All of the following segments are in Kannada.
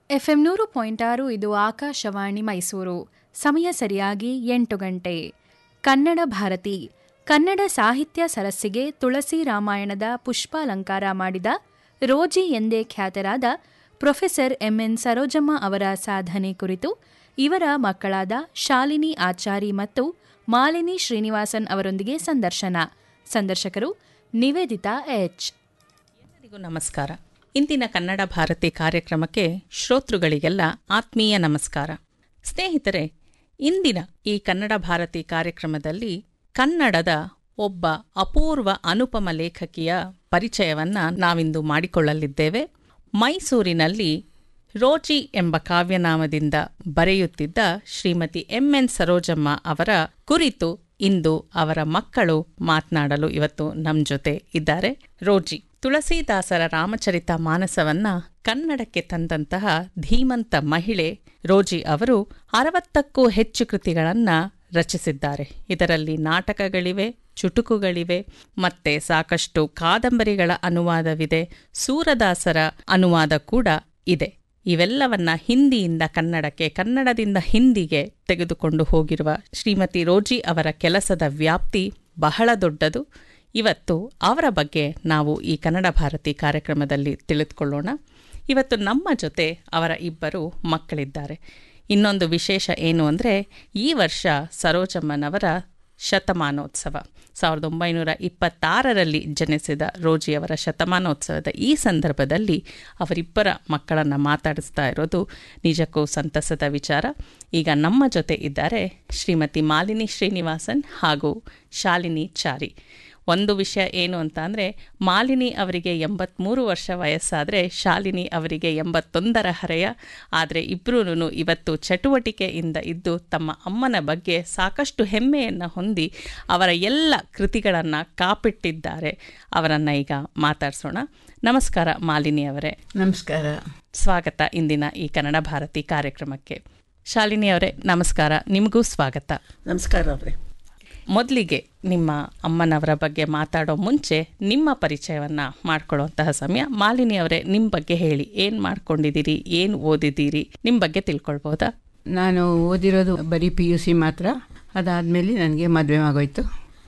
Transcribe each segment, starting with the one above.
ಎಫ್ಎಂ ನೂರು ಪಾಯಿಂಟ್ ಆರು ಇದು ಆಕಾಶವಾಣಿ ಮೈಸೂರು ಸಮಯ ಸರಿಯಾಗಿ ಎಂಟು ಗಂಟೆ ಕನ್ನಡ ಭಾರತಿ ಕನ್ನಡ ಸಾಹಿತ್ಯ ಸರಸ್ಸಿಗೆ ತುಳಸಿ ರಾಮಾಯಣದ ಪುಷ್ಪಾಲಂಕಾರ ಮಾಡಿದ ರೋಜಿ ಎಂದೇ ಖ್ಯಾತರಾದ ಪ್ರೊಫೆಸರ್ ಎಂಎನ್ ಸರೋಜಮ್ಮ ಅವರ ಸಾಧನೆ ಕುರಿತು ಇವರ ಮಕ್ಕಳಾದ ಶಾಲಿನಿ ಆಚಾರಿ ಮತ್ತು ಮಾಲಿನಿ ಶ್ರೀನಿವಾಸನ್ ಅವರೊಂದಿಗೆ ಸಂದರ್ಶನ ಸಂದರ್ಶಕರು ನಿವೇದಿತಾ ಎಚ್ ಎಲ್ಲರಿಗೂ ನಮಸ್ಕಾರ ಇಂದಿನ ಕನ್ನಡ ಭಾರತಿ ಕಾರ್ಯಕ್ರಮಕ್ಕೆ ಶ್ರೋತೃಗಳಿಗೆಲ್ಲ ಆತ್ಮೀಯ ನಮಸ್ಕಾರ ಸ್ನೇಹಿತರೆ ಇಂದಿನ ಈ ಕನ್ನಡ ಭಾರತಿ ಕಾರ್ಯಕ್ರಮದಲ್ಲಿ ಕನ್ನಡದ ಒಬ್ಬ ಅಪೂರ್ವ ಅನುಪಮ ಲೇಖಕಿಯ ಪರಿಚಯವನ್ನ ನಾವಿಂದು ಮಾಡಿಕೊಳ್ಳಲಿದ್ದೇವೆ ಮೈಸೂರಿನಲ್ಲಿ ರೋಜಿ ಎಂಬ ಕಾವ್ಯನಾಮದಿಂದ ಬರೆಯುತ್ತಿದ್ದ ಶ್ರೀಮತಿ ಎಂಎನ್ ಸರೋಜಮ್ಮ ಅವರ ಕುರಿತು ಇಂದು ಅವರ ಮಕ್ಕಳು ಮಾತನಾಡಲು ಇವತ್ತು ನಮ್ಮ ಜೊತೆ ಇದ್ದಾರೆ ರೋಜಿ ತುಳಸಿದಾಸರ ರಾಮಚರಿತ ಮಾನಸವನ್ನ ಕನ್ನಡಕ್ಕೆ ತಂದಂತಹ ಧೀಮಂತ ಮಹಿಳೆ ರೋಜಿ ಅವರು ಅರವತ್ತಕ್ಕೂ ಹೆಚ್ಚು ಕೃತಿಗಳನ್ನ ರಚಿಸಿದ್ದಾರೆ ಇದರಲ್ಲಿ ನಾಟಕಗಳಿವೆ ಚುಟುಕುಗಳಿವೆ ಮತ್ತೆ ಸಾಕಷ್ಟು ಕಾದಂಬರಿಗಳ ಅನುವಾದವಿದೆ ಸೂರದಾಸರ ಅನುವಾದ ಕೂಡ ಇದೆ ಇವೆಲ್ಲವನ್ನ ಹಿಂದಿಯಿಂದ ಕನ್ನಡಕ್ಕೆ ಕನ್ನಡದಿಂದ ಹಿಂದಿಗೆ ತೆಗೆದುಕೊಂಡು ಹೋಗಿರುವ ಶ್ರೀಮತಿ ರೋಜಿ ಅವರ ಕೆಲಸದ ವ್ಯಾಪ್ತಿ ಬಹಳ ದೊಡ್ಡದು ಇವತ್ತು ಅವರ ಬಗ್ಗೆ ನಾವು ಈ ಕನ್ನಡ ಭಾರತಿ ಕಾರ್ಯಕ್ರಮದಲ್ಲಿ ತಿಳಿದುಕೊಳ್ಳೋಣ ಇವತ್ತು ನಮ್ಮ ಜೊತೆ ಅವರ ಇಬ್ಬರು ಮಕ್ಕಳಿದ್ದಾರೆ ಇನ್ನೊಂದು ವಿಶೇಷ ಏನು ಅಂದರೆ ಈ ವರ್ಷ ಸರೋಜಮ್ಮನವರ ಶತಮಾನೋತ್ಸವ ಸಾವಿರದ ಒಂಬೈನೂರ ಇಪ್ಪತ್ತಾರರಲ್ಲಿ ಜನಿಸಿದ ರೋಜಿಯವರ ಶತಮಾನೋತ್ಸವದ ಈ ಸಂದರ್ಭದಲ್ಲಿ ಅವರಿಬ್ಬರ ಮಕ್ಕಳನ್ನು ಮಾತಾಡಿಸ್ತಾ ಇರೋದು ನಿಜಕ್ಕೂ ಸಂತಸದ ವಿಚಾರ ಈಗ ನಮ್ಮ ಜೊತೆ ಇದ್ದಾರೆ ಶ್ರೀಮತಿ ಮಾಲಿನಿ ಶ್ರೀನಿವಾಸನ್ ಹಾಗೂ ಶಾಲಿನಿ ಚಾರಿ ಒಂದು ವಿಷಯ ಏನು ಅಂತ ಅಂದರೆ ಮಾಲಿನಿ ಅವರಿಗೆ ಎಂಬತ್ತ್ಮೂರು ವರ್ಷ ವಯಸ್ಸಾದರೆ ಶಾಲಿನಿ ಅವರಿಗೆ ಎಂಬತ್ತೊಂದರ ಹರೆಯ ಆದರೆ ಇಬ್ಬರೂ ಇವತ್ತು ಚಟುವಟಿಕೆಯಿಂದ ಇದ್ದು ತಮ್ಮ ಅಮ್ಮನ ಬಗ್ಗೆ ಸಾಕಷ್ಟು ಹೆಮ್ಮೆಯನ್ನು ಹೊಂದಿ ಅವರ ಎಲ್ಲ ಕೃತಿಗಳನ್ನು ಕಾಪಿಟ್ಟಿದ್ದಾರೆ ಅವರನ್ನು ಈಗ ಮಾತಾಡಿಸೋಣ ನಮಸ್ಕಾರ ಮಾಲಿನಿ ಅವರೇ ನಮಸ್ಕಾರ ಸ್ವಾಗತ ಇಂದಿನ ಈ ಕನ್ನಡ ಭಾರತಿ ಕಾರ್ಯಕ್ರಮಕ್ಕೆ ಶಾಲಿನಿ ಅವರೇ ನಮಸ್ಕಾರ ನಿಮಗೂ ಸ್ವಾಗತ ನಮಸ್ಕಾರ ಅವರೇ ಮೊದಲಿಗೆ ನಿಮ್ಮ ಅಮ್ಮನವರ ಬಗ್ಗೆ ಮಾತಾಡೋ ಮುಂಚೆ ನಿಮ್ಮ ಪರಿಚಯವನ್ನು ಮಾಡ್ಕೊಳ್ಳುವಂತಹ ಸಮಯ ಮಾಲಿನಿ ಅವರೇ ನಿಮ್ಮ ಬಗ್ಗೆ ಹೇಳಿ ಏನು ಮಾಡ್ಕೊಂಡಿದ್ದೀರಿ ಏನು ಓದಿದ್ದೀರಿ ನಿಮ್ಮ ಬಗ್ಗೆ ತಿಳ್ಕೊಳ್ಬೋದಾ ನಾನು ಓದಿರೋದು ಬರೀ ಪಿ ಯು ಸಿ ಮಾತ್ರ ಅದಾದಮೇಲೆ ನನಗೆ ಮದುವೆ ಆಗೋಯ್ತು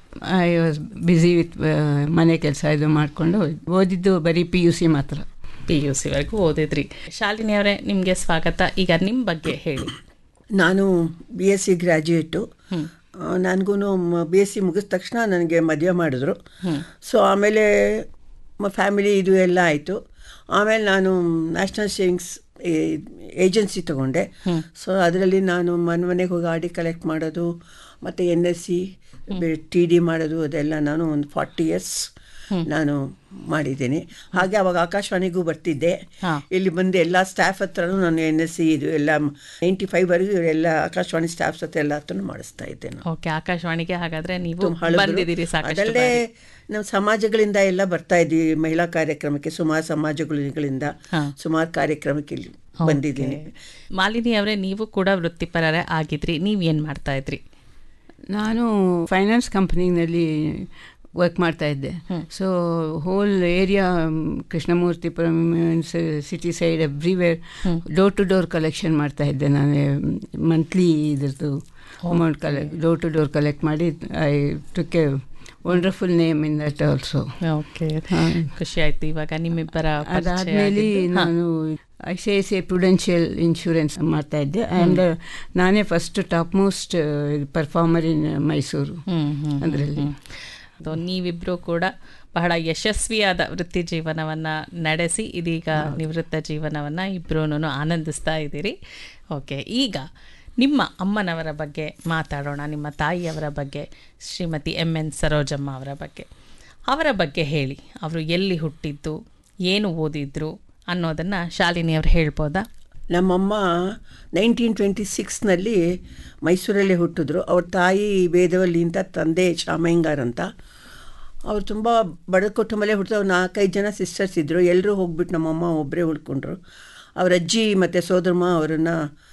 ಐ ವಾಸ್ ಬ್ಯುಸಿ ವಿತ್ ಮನೆ ಕೆಲಸ ಇದು ಮಾಡಿಕೊಂಡು ಓದಿದ್ದು ಬರೀ ಪಿ ಯು ಸಿ ಮಾತ್ರ ಪಿ ಯು ಸಿವರೆಗೂ ಓದಿದ್ರಿ ಶಾಲಿನಿ ಅವರೇ ನಿಮಗೆ ಸ್ವಾಗತ ಈಗ ನಿಮ್ಮ ಬಗ್ಗೆ ಹೇಳಿ ನಾನು ಬಿ ಎಸ್ ಸಿ ಗ್ರ್ಯಾಜುಯೇಟು ನನಗೂ ಬಿ ಎಸ್ ಸಿ ಮುಗಿದ ತಕ್ಷಣ ನನಗೆ ಮದುವೆ ಮಾಡಿದ್ರು ಸೊ ಆಮೇಲೆ ಫ್ಯಾಮಿಲಿ ಇದು ಎಲ್ಲ ಆಯಿತು ಆಮೇಲೆ ನಾನು ನ್ಯಾಷನಲ್ ಸೇವಿಂಗ್ಸ್ ಏಜೆನ್ಸಿ ತಗೊಂಡೆ ಸೊ ಅದರಲ್ಲಿ ನಾನು ಮನೆ ಮನೆಗೆ ಹೋಗಿ ಆಡಿ ಕಲೆಕ್ಟ್ ಮಾಡೋದು ಮತ್ತು N S C T D ಮಾಡೋದು ಅದೆಲ್ಲ ನಾನು ಒಂದು ಫಾರ್ಟಿ ಇಯರ್ಸ್ ನಾನು ಮಾಡಿದ್ದೀನಿ ಹಾಗೆ ಅವಾಗ ಆಕಾಶವಾಣಿಗೂ ಬರ್ತಿದ್ದೆ ಇಲ್ಲಿ ಬಂದು ಎಲ್ಲ ಸ್ಟಾಫ್ ಹತ್ರನೂ ನಾನು ಎನ್ ಎಸ್ ಸಿ ಇದು ಎಲ್ಲ ನೈಂಟಿ ಫೈವ್ವರೆಗೂ ಎಲ್ಲ ಆಕಾಶವಾಣಿ ಸ್ಟಾಫ್ಸ್ ಹತ್ರ ಎಲ್ಲ ಹತ್ರನೂ ಮಾಡಿಸ್ತಾ ಇದ್ದೆ ನಾನು ಓಕೆ ಆಕಾಶವಾಣಿಗೆ ಹಾಗಾದ್ರೆ ನೀವು ತುಂಬ ಹಳಬರು. ಬಂದಿದ್ದೀರಿ ಸಾಕಷ್ಟು ಅದಲ್ಲದೆ ಬಾರಿ. ನಾವು ಸಮಾಜಗಳಿಂದ ಎಲ್ಲ ಬರ್ತಾ ಇದ್ವಿ ಮಹಿಳಾ ಕಾರ್ಯಕ್ರಮಕ್ಕೆ ಸುಮಾರು ಸಮಾಜಗಳಿಂದ ಸುಮಾರು ಕಾರ್ಯಕ್ರಮಕ್ಕೆ ಇಲ್ಲಿ ಬಂದಿದ್ದೀನಿ ಮಾಲಿನಿ ಅವರೇ ನೀವು ಕೂಡ ವೃತ್ತಿಪರರೇ ಆಗಿದ್ರಿ ನೀವು ಏನು ಮಾಡ್ತಾ ಇದ್ರಿ ನಾನು ಫೈನಾನ್ಸ್ ಕಂಪ್ನಿನಲ್ಲಿ ವರ್ಕ್ ಮಾಡ್ತಾ ಇದ್ದೆ so whole area Krishnamurthypuram city side everywhere door to door collection ಮಾಡ್ತಾ ಇದ್ದೆ ನಾನು ಮಂತ್ಲಿ ಇದ್ರದ್ದು amount collect door to door collect ಮಾಡಿ I took a wonderful name in that also okay ಖುಷಿ ಆಯ್ತು ಇವಾಗ ನಿಮ್ಮಿಬ್ಬರ ಪರಿಚಯ ಅದಾದಮೇಲೆ ಆಗಿದ್ದು. ಹಾ. ನಾನು I C I C I prudential insurance ಮಾಡ್ತಾ ಇದ್ದೆ ಆ್ಯಂಡ್ ನಾನೇ first top most performer in Mysuru hmm, hmm, ಅದರಲ್ಲಿ ಅದು ನೀವಿಬ್ರು ಕೂಡ ಬಹಳ ಯಶಸ್ವಿಯಾದ ವೃತ್ತಿ ಜೀವನವನ್ನ ನಡೆಸಿ ಇದೀಗ ನಿವೃತ್ತ ಜೀವನವನ್ನ ಇಬ್ರು ಆನಂದಿಸ್ತಾ ಇದ್ದೀರಿ ಓಕೆ ಈಗ ನಿಮ್ಮ ಅಮ್ಮನವರ ಬಗ್ಗೆ ಮಾತಾಡೋಣ ನಿಮ್ಮ ತಾಯಿಯವರ ಬಗ್ಗೆ ಶ್ರೀಮತಿ ಎಮ್ ಎನ್ ಸರೋಜಮ್ಮ ಅವರ ಬಗ್ಗೆ ಅವರ ಬಗ್ಗೆ ಹೇಳಿ ಅವರು ಎಲ್ಲಿ ಹುಟ್ಟಿದ್ದು ಏನು ಓದಿದ್ರು ಅನ್ನೋದನ್ನ ಶಾಲಿನಿ ಅವ್ರು ಹೇಳ್ಬೋದಾ ನಮ್ಮಮ್ಮ ನೈನ್ಟೀನ್ ಟ್ವೆಂಟಿ ಸಿಕ್ಸ್ನಲ್ಲಿ ಮೈಸೂರಲ್ಲೇ ಹುಟ್ಟಿದ್ರು ಅವ್ರ ತಾಯಿ ವೇದವಲ್ಲಿ ಅಂತ ತಂದೆ ಶಾಮಯ್ಯಂಗಾರ್ ಅಂತ ಅವ್ರು ತುಂಬ ಬಡ ಕುಟುಂಬಲ್ಲೇ ಹುಟ್ಟಿದ್ರು ಅವ್ರು ನಾಲ್ಕೈದು ಜನ ಸಿಸ್ಟರ್ಸ್ ಇದ್ದರು ಎಲ್ಲರೂ ಹೋಗ್ಬಿಟ್ಟು ನಮ್ಮಮ್ಮ ಒಬ್ಬರೇ ಉಳ್ಕೊಂಡ್ರು ಅವ್ರ ಅಜ್ಜಿ ಮತ್ತು ಸೋದರಮ್ಮ ಅವರನ್ನು